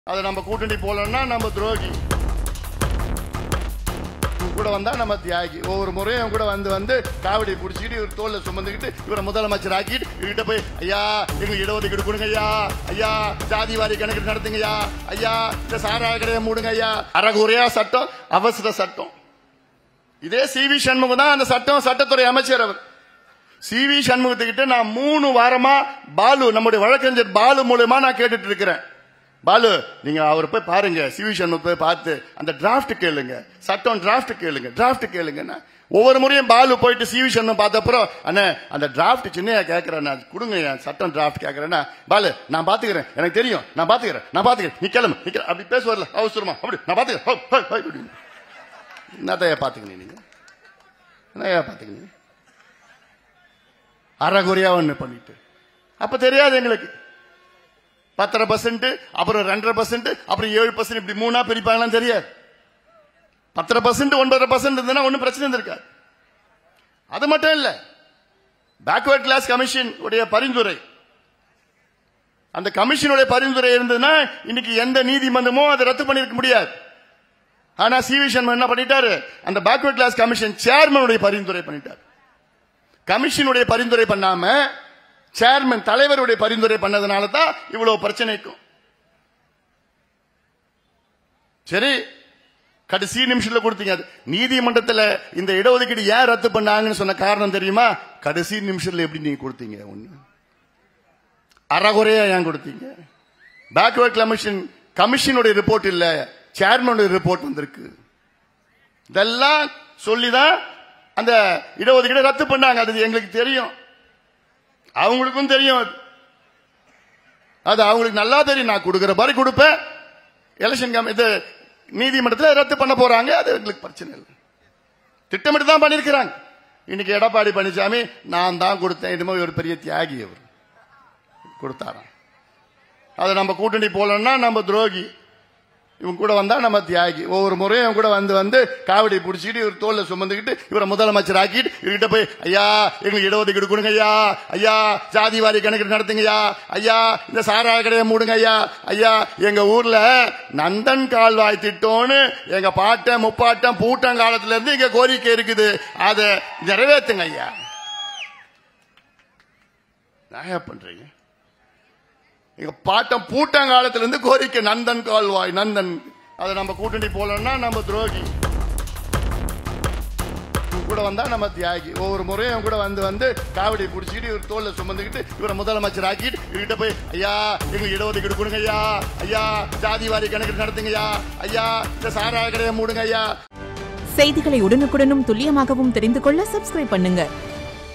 அது நம்ம கூட்டணி போலன்னா நம்ம துரோகி இவன் கூட வந்தா நம்ம தியாகி ஒவ்வொரு முறையும் இவன் கூட வந்து வந்து காவடி பிடிச்சிக்கிட்டு இவர் தோல்ல சுமந்துக்கிட்டு இவரை முதலமைச்சர் ஆக்கிட்டு இவர்கிட்ட போய் ஐயா எங்களுக்கு இடஒதுக்கீடு கொடுங்க ஐயா ஐயா ஜாதி வாரி கணக்கு நடத்துங்கய்யா ஐயா இந்த சாராய கடையை மூடுங்க ஐயா அறகுறையா சட்டம் அவசர சட்டம் இதே சி வி சண்முகம் தான் அந்த சட்டம் சட்டத்துறை அமைச்சர் அவர் சி வி சண்முகத்துக்கிட்ட நான் மூணு வாரமா பாலு நம்முடைய வழக்கறிஞர் பாலு மூலமா நான் கேட்டுட்டு இருக்கிறேன் பாலு நீங்க அவர் போய் பாருங்க சி வி சண்முகம் போய் பார்த்து அந்த டிராஃப்ட் கேளுங்க சட்டம் டிராஃப்ட் கேளுங்க டிராஃப்ட் கேளுங்க ஒவ்வொரு முறையும் பாலு போயிட்டு சி வி சண்முகம் பார்த்தப்பறம் அண்ணே அந்த டிராஃப்ட் சின்னையா கேட்கறேன் நான் கொடுங்க என் சட்டம் டிராஃப்ட் கேட்கறேன்னா பாலு நான் பாத்துக்கிறேன் எனக்கு தெரியும் நான் பாத்துக்கிறேன் நான் பாத்துக்கிறேன் நீ கிளம்பு நீ கிளம்பு. அப்படி பேசுவார்ல அவசரமா அப்படி நான் பாத்துக்கிறேன் ஹோ, ஹோ, ஹோ, இப்படி. என்னத்தையா பாத்துக்கணும் நீங்க என்னையா பாத்துக்கணும் அறகுறையா ஒண்ணு பண்ணிட்டு அப்ப தெரியாது எங்களுக்கு பத்தரை பர்சன்ட் அப்புறம் ரெண்டரை பர்சன்ட் அப்புறம் ஏழு பர்சன்ட் இப்படி மூணா பிரிப்பாங்களான்னு தெரியாது பத்தரை பர்சன்ட் ஒன்பதரை பர்சன்ட் இருந்ததுன்னா ஒன்றும் பிரச்சனை இருக்காது அது மட்டும் இல்ல பேக்வர்ட் கிளாஸ் கமிஷன் உடைய பரிந்துரை அந்த கமிஷனுடைய பரிந்துரை இருந்ததுன்னா இன்னைக்கு எந்த நீதிமன்றமோ அதை ரத்து பண்ணிருக்க முடியாது ஆனா சி வி சண்முகம் என்ன பண்ணிட்டாரு அந்த பேக்வர்ட் கிளாஸ் கமிஷன் சேர்மனுடைய பரிந்துரை பண்ணிட்டார் கமிஷனுடைய பரிந்துரை பண்ணாம சேர்மன் தலைவருடைய பரிந்துரை பண்ணதுனால தான் இவ்வளவு பிரச்சனைக்கும் சரி கடைசி நிமிஷத்துல கொடுத்தீங்க அது நீதிமன்றத்துல இந்த இடஒதுக்கீடு ஏன் ரத்து பண்ணாங்கன்னு சொன்ன காரணம் தெரியுமா கடைசி நிமிஷத்துல எப்படி நீங்க கொடுத்தீங்க ஒண்ணு அறகுறையா ஏன் கொடுத்தீங்க பேக்வர்ட் கமிஷன் கமிஷனுடைய ரிப்போர்ட் இல்ல சேர்மனுடைய ரிப்போர்ட் வந்திருக்கு இதெல்லாம் சொல்லிதான் அந்த இடஒதுக்கீடு ரத்து பண்ணாங்க அது எங்களுக்கு தெரியும் அவங்களுக்கும் தெரியும் அது. அது அவங்களுக்கு நல்லா தெரியும் நான் கொடுக்கிற மாதிரி கொடுப்பேன் எலெக்ஷன் கம் இது நீதிமன்றத்தில் ரத்து பண்ண போறாங்க அது எங்களுக்கு பிரச்சனை இல்லை திட்டமிட்டு தான் பண்ணிருக்கிறாங்க இன்னைக்கு எடப்பாடி பழனிசாமி நான் தான் கொடுத்தேன் இது மாதிரி ஒரு பெரிய தியாகி அவர் கொடுத்தாராம் அது நம்ம கூட்டணி போலன்னா நம்ம துரோகி இவன் கூட வந்தா நம்ம தியாகி ஒவ்வொரு முறையும் இவன் கூட வந்து வந்து காவடி பிடிச்சிக்கிட்டு இவர் தோல்ல சுமந்துக்கிட்டு இவரை முதலமைச்சர் ஆக்கிட்டு இவர்கிட்ட போய் ஐயா எங்களுக்கு இடஒதுக்கீடு கொடுங்க ஐயா ஐயா ஜாதி வாரி கணக்கு நடத்துங்கய்யா ஐயா இந்த சாராய கடையை மூடுங்க ஐயா ஐயா எங்க ஊர்ல நந்தன் கால்வாய் திட்டம்னு எங்க பாட்டன் முப்பாட்டன் பூட்டங்காலத்துல இருந்து இங்க கோரிக்கை இருக்குது அதை நிறைவேற்றுங்க ஐயா நான் பண்றீங்க எங்க பாட்டம் பூட்டங்காலத்துல இருந்து கோரிக்கை நந்தன் கால்வாய் நந்தன் அதை நம்ம கூட்டணி போலன்னா நம்ம துரோகி இவன் கூட வந்தா நம்ம தியாகி ஒவ்வொரு முறையும் இவன் கூட வந்து வந்து காவடி பிடிச்சிக்கிட்டு இவர் தோல்ல சுமந்துக்கிட்டு இவரை முதலமைச்சர் ஆக்கிட்டு இவர்கிட்ட போய் ஐயா எங்களுக்கு இடஒதுக்கீடு கொடுங்க ஐயா ஐயா ஜாதி வாரி கணக்கு நடத்துங்கய்யா ஐயா இந்த சாராய கடையை மூடுங்க ஐயா செய்திகளை உடனுக்குடனும் துல்லியமாகவும் தெரிந்து கொள்ள சப்ஸ்கிரைப் பண்ணுங்க